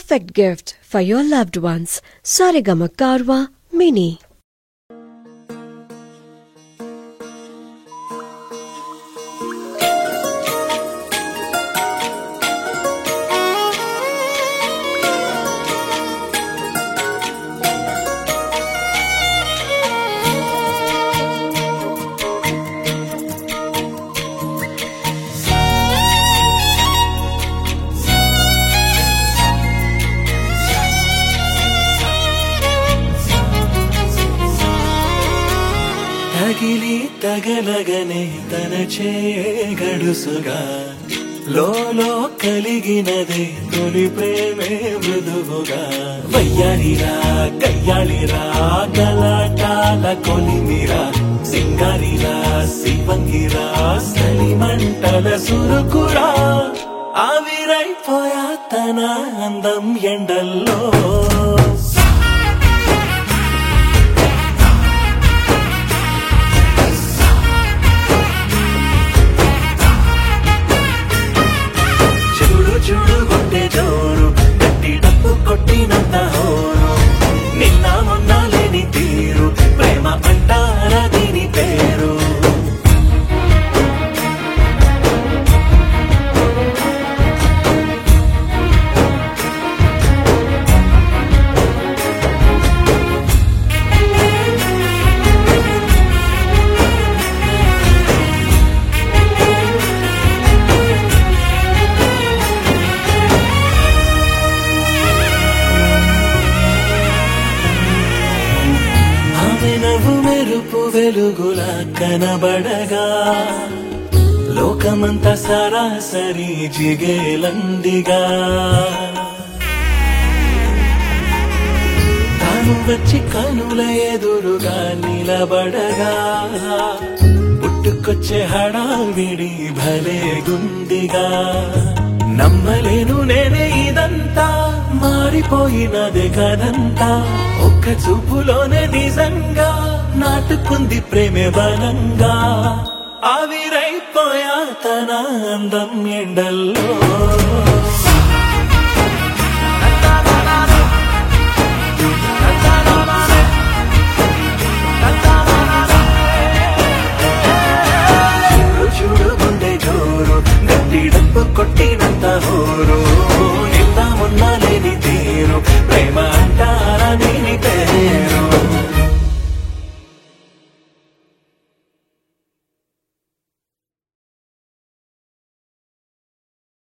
perfect gift for your loved ones. Sarigama Karwa Mini. తగిలి తగలగనే తన చే గడుసుగా లోలో కలిగినదే తొలి ప్రేమే మృదువుగా వయ్యారిరా కయ్యాళిరా గలాటాల కొలిమిరా సింగారిరా శివంగిరా సలిమంటల సురుకురా ఆవిరైపోయా తన అందం ఎండల్లో చూడు చూడు కొట్టే జోరు గట్టి డప్పు కొట్టినంత హోరు నిన్న మొన్న లేని తీరు ప్రేమ అంటారా దీని పేరు ఆమె నవ్వు మెరుపు వెలుగులా కనబడగా లోకమంత సరాసరి జిగేలందిగా తాను వచ్చి కనుల ఎదురుగా నిలబడగా పుట్టుకొచ్చే హడావిడి భలే గుందిగా నమ్మలేను నేనే ఇదంతా మారిపోయినదే కదంతా ఒక్క చూపులోనే నిజంగా నాటుకుంది ప్రేమే బలంగా ఆవిరైపోయా తన అందం ఎండల్లో